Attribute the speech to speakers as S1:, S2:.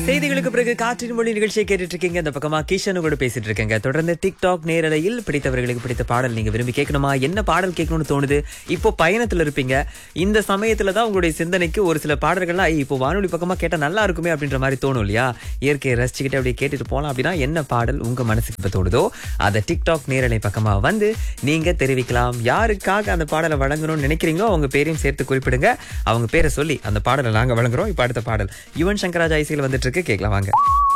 S1: செய்திகளுக்கு பிறகு காற்றின் மொழி நிகழ்ச்சியை கேட்டுட்டு இருக்கீங்க இந்த பக்கமா கிஷனு கூட பேசிட்டு இருக்கேங்க தொடர்ந்து டிக்டாக் நேரலையில் பிடித்தவர்களுக்கு பிடித்த பாடல் நீங்க விரும்பி கேட்கணுமா என்ன பாடல் கேட்கணும்னு தோணுது இப்போ பயணத்துல இருப்பீங்க இந்த சமயத்துல தான் உங்களுடைய சிந்தனைக்கு ஒரு சில பாடல்கள்லாம் "ஐய், இப்போ வானொலி பக்கமா கேட்டா நல்லா இருக்குமே அப்படின்ற மாதிரி தோணும் இல்லையா இயற்கையை ரசிச்சுக்கிட்டு அப்படியே கேட்டுட்டு போலாம் அப்படின்னா என்ன பாடல் உங்க மனசுக்கு இப்ப தோணுதோ அதை டிக்டாக் நேரலை பக்கமா வந்து நீங்க தெரிவிக்கலாம் யாருக்காக அந்த பாடலை வழங்கணும்னு நினைக்கிறீங்களோ அவங்க பேரையும் சேர்த்து குறிப்பிடுங்க அவங்க பேரை சொல்லி அந்த பாடலை நாங்க வழங்குறோம் இப்ப அடுத்த பாடல் யுவன் சங்கராஜா ஐசியில் வந்துட்டு இருக்கு கேட்கலாம் வாங்க